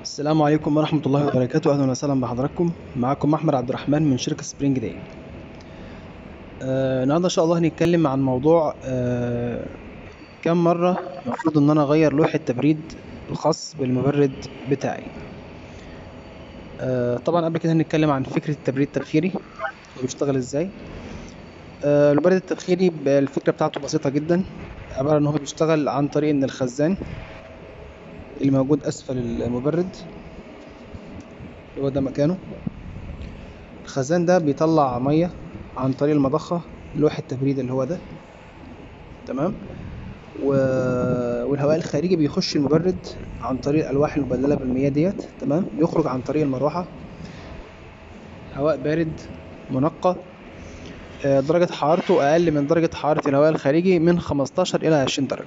السلام عليكم ورحمة الله وبركاته أهلا وسهلا بحضراتكم معكم أحمد عبد الرحمن من شركة سبرينج داي آه، النهاردة إن شاء الله هنتكلم عن موضوع آه، كم مرة المفروض إن أنا أغير لوحة تبريد الخاص بالمبرد بتاعي آه، طبعا قبل كده هنتكلم عن فكرة التبريد التبخيري وبيشتغل إزاي آه، المبرد التبخيري ب- الفكرة بتاعته بسيطة جدا عبارة إن هو بيشتغل عن طريق إن الخزان اللي موجود أسفل المبرد اللي هو ده مكانه الخزان ده بيطلع مية عن طريق المضخة لوح التبريد اللي هو ده تمام و... والهواء الخارجي بيخش المبرد عن طريق الألواح المبللة بالمياه ديت تمام يخرج عن طريق المروحة هواء بارد منقى آه، درجة حرارته أقل من درجة حرارة الهواء الخارجي من 15 إلى 20 درجة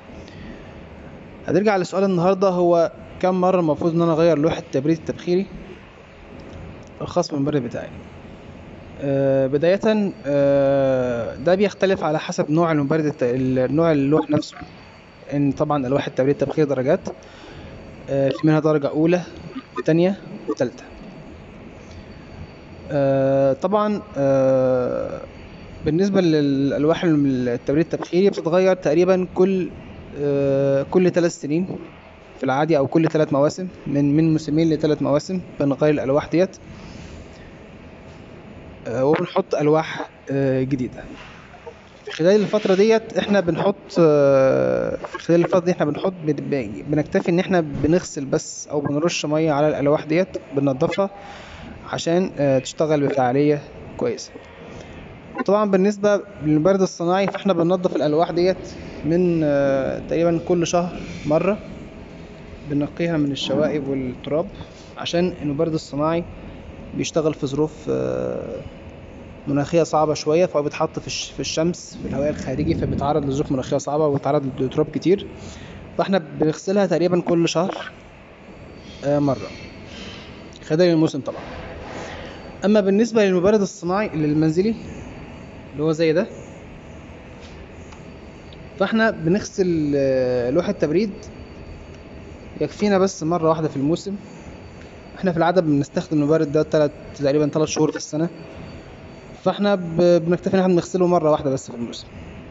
هنرجع لسؤال النهاردة هو كم مرة المفروض إن أنا أغير لوحة التبريد التبخيري الخاص بالمبرد بتاعي آه، بداية آه، ده بيختلف على حسب نوع المبرد الت... ال- نوع اللوح نفسه إن طبعا ألواح التبريد التبخيري درجات آه، في منها درجة أولى وتانية وتالتة آه، طبعا آه، بالنسبة للألواح الم- التبريد التبخيري بتتغير تقريبا كل آه، كل ثلاث سنين في العادي أو كل ثلاث مواسم من من موسمين لثلاث مواسم بنغير الألواح ديت آه، وبنحط ألواح آه، جديدة في خلال الفترة ديت احنا بنحط آه، في خلال الفترة دي احنا بنحط بن- ب- بنكتفي ان احنا بنغسل بس او بنرش مية على الألواح ديت بننضفها عشان آه، تشتغل بفعالية كويسة طبعا بالنسبة للبرد الصناعي فاحنا بننضف الألواح ديت من آه، تقريبا كل شهر مرة بننقيها من الشوائب والتراب عشان المبرد الصناعي بيشتغل في ظروف آه، مناخية صعبة شوية فهو بيتحط في الش- في الشمس في الهواء الخارجي فبيتعرض لظروف مناخية صعبة وبيتعرض لتراب كتير فاحنا بنغسلها تقريبا كل شهر آه، مرة خلال الموسم طبعا اما بالنسبة للمبرد الصناعي للمنزلي اللي هو زي ده فاحنا بنغسل آه، لوحة تبريد يكفينا بس مرة واحدة في الموسم احنا في العادة بنستخدم المبرد ده تلات تقريبا تلات شهور في السنة فاحنا ب- بنكتفي ان احنا بنغسله مرة واحدة بس في الموسم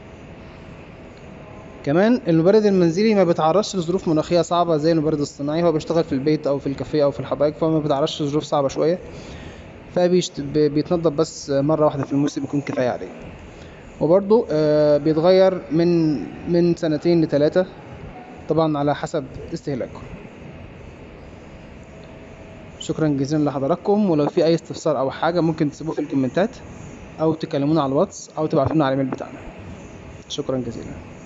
كمان المبرد المنزلي ما بيتعرضش لظروف مناخية صعبة زي المبرد الصناعي هو بيشتغل في البيت او في الكافيه او في الحدائق فهو ما بيتعرضش لظروف صعبة شوية فبيتنضف بس مرة واحدة في الموسم يكون كفاية عليه وبرضو آه، بيتغير من من سنتين لتلاتة طبعا على حسب استهلاكه شكرا جزيلا لحضراتكم ولو في اي استفسار او حاجة ممكن تسيبوه في الكومنتات او تكلمونا على الواتس او تبعتونا على الايميل بتاعنا شكرا جزيلا